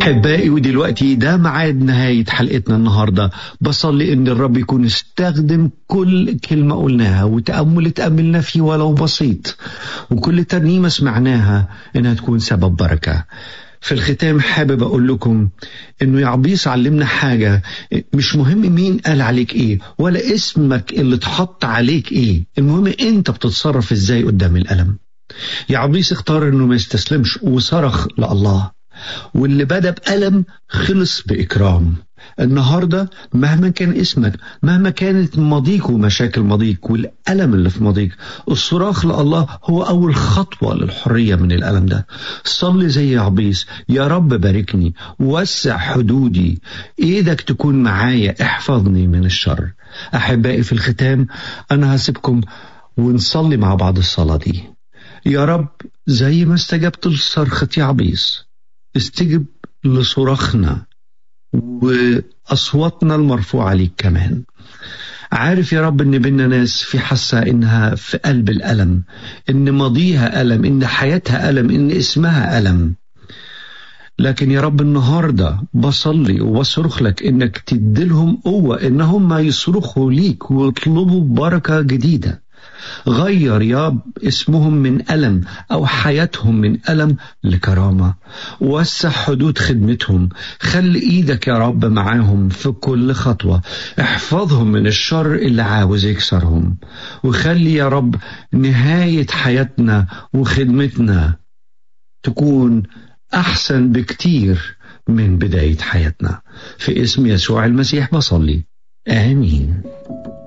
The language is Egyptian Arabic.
أحبائي ودلوقتي ده ميعاد نهاية حلقتنا النهاردة بصلي إن الرب يكون استخدم كل كلمة قلناها وتأمل تأملنا فيه ولو بسيط وكل ترنيمة سمعناها إنها تكون سبب بركة في الختام حابب أقول لكم إنه يعبيس علمنا حاجة مش مهم مين قال عليك إيه ولا اسمك اللي اتحط عليك إيه المهم أنت بتتصرف إزاي قدام الألم يعبيس اختار إنه ما يستسلمش وصرخ لله واللي بدأ بألم خلص بإكرام النهاردة مهما كان اسمك مهما كانت ماضيك ومشاكل ماضيك والألم اللي في ماضيك الصراخ لله هو أول خطوة للحرية من الألم ده صلي زي عبيس يا رب باركني وسع حدودي إيدك تكون معايا احفظني من الشر أحبائي في الختام أنا هسيبكم ونصلي مع بعض الصلاة دي يا رب زي ما استجبت لصرخة عبيس استجب لصراخنا وأصواتنا المرفوعة ليك كمان عارف يا رب ان بينا ناس في حاسة انها في قلب الألم ان ماضيها ألم ان حياتها ألم ان اسمها ألم لكن يا رب النهاردة بصلي وبصرخ لك انك تديلهم قوة انهم ما يصرخوا ليك ويطلبوا بركة جديدة غير يا اسمهم من ألم أو حياتهم من ألم لكرامة وسع حدود خدمتهم خلي إيدك يا رب معاهم في كل خطوة احفظهم من الشر اللي عاوز يكسرهم وخلي يا رب نهاية حياتنا وخدمتنا تكون أحسن بكتير من بداية حياتنا في اسم يسوع المسيح بصلي آمين